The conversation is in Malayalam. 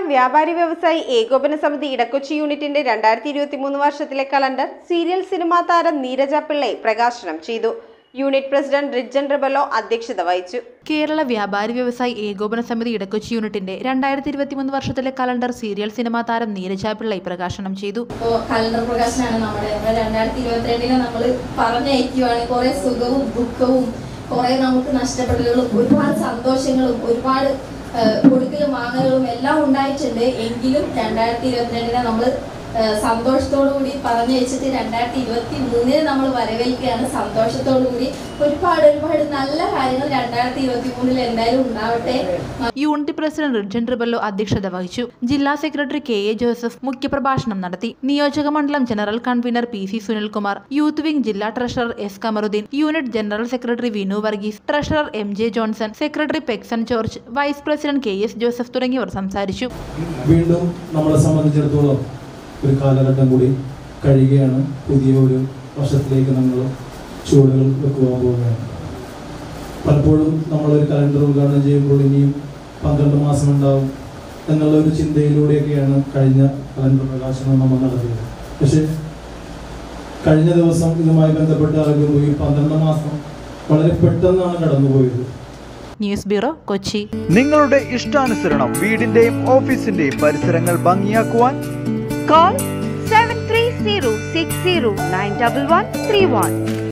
വ്യാപാരി വ്യവസായി ഏകോപന സമിതി ഇടക്കൊച്ചി യൂണിറ്റിന്റെ രണ്ടായിരത്തി ഇരുപത്തി മൂന്ന് വർഷത്തിലെ കലണ്ടർ സീരിയൽ സിനിമാ താരം നീരജ പിള്ളை പ്രകാശനം ചെയ്തു യൂണിറ്റ് പ്രസിഡന്റ് റിജൻ റിബലോ അധ്യക്ഷത വഹിച്ചു കേരള വ്യാപാരി വ്യവസായി ഏകോപന സമിതി ഇടക്കൊച്ചി യൂണിറ്റിന്റെ രണ്ടായിരത്തി ഇരുപത്തിമൂന്ന് വർഷത്തിലെ കലണ്ടർ സീരിയൽ സിനിമാ താരം നീരജ പിള്ളை പ്രകാശനം ചെയ്തു ഇപ്പോൾ കലണ്ടർ പ്രകാശനാണ് നമ്മുടെ നമ്മുടെ രണ്ടായിരത്തി ഇരുപത്തിരണ്ടിനെ നമ്മൾ പറഞ്ഞയക്കുവാണ് കുറെ സുഖവും ദുഃഖവും കുറെ നമുക്ക് നഷ്ടപ്പെടലുകളും ഒരുപാട് സന്തോഷങ്ങളും ഒരുപാട് ആ, കൊടുക്കലും വാങ്ങലുകളും എല്ലാം ഉണ്ടായിട്ടുണ്ട് എങ്കിലും രണ്ടായിരത്തി ഇരുപത്തിരണ്ടിനെ നമ്മൾ സന്തോഷത്തോടു കൂടി പറഞ്ഞയച്ചിട്ട് രണ്ടായിരത്തി ഇരുപത്തി മൂന്നിന് നമ്മൾ വരവേൽക്കുകയാണ് സന്തോഷത്തോടു കൂടി ഒരുപാട് ഒരുപാട് നല്ല കാര്യങ്ങൾ രണ്ടായിരത്തി ഇരുപത്തി മൂന്നിൽ എന്തായാലും ഉണ്ടാവട്ടെ യൂണിറ്റ് പ്രസിഡന്റ് റിഡ്ജൻ റിബല്ലോ അധ്യക്ഷത വഹിച്ചു ജില്ലാ സെക്രട്ടറി കെ എ ജോസഫ് മുഖ്യപ്രഭാഷണം നടത്തി നിയോജക മണ്ഡലം general convener P C Sunilkumar youth wing ജില്ലാ treasurer S Kamaruddin unit general secretary Vinu Varghese treasurer M J Johnson secretary Pexon George vice president K S Joseph തുടങ്ങിയവർ സംസാരിച്ചു വീണ്ടും നമ്മളെ സംബന്ധിച്ചിടത്തോളം ഒരു കാലഘട്ടം കൂടി കഴിയുകയാണ് പുതിയ ഒരു വർഷത്തിലേക്ക് നമ്മൾ ചുവടുകൾ വെക്കുവാൻ പോവുകയാണ് പലപ്പോഴും നമ്മളൊരു കലണ്ടർ ഉദ്ഘാടനം ചെയ്യുമ്പോൾ ഇനിയും പന്ത്രണ്ട് മാസം ഉണ്ടാവും എന്നുള്ള ഒരു ചിന്തയിലൂടെയൊക്കെയാണ് കഴിഞ്ഞ കലണ്ടർ പ്രകാശനം നമ്മൾ നടത്തിയത് പക്ഷേ കഴിഞ്ഞ ദിവസം ഇതുമായി ബന്ധപ്പെട്ട് അറിയുമ്പോൾ ഈ പന്ത്രണ്ട് മാസം വളരെ പെട്ടെന്നാണ് കടന്നുപോയത് ന്യൂസ് ബ്യൂറോ കൊച്ചി നിങ്ങളുടെ ഇഷ്ടാനുസരണം വീടിന്റെയും ഓഫീസിന്റെയും പരിസരങ്ങൾ ഭംഗിയാക്കുവാൻ Call 730 60 911 31.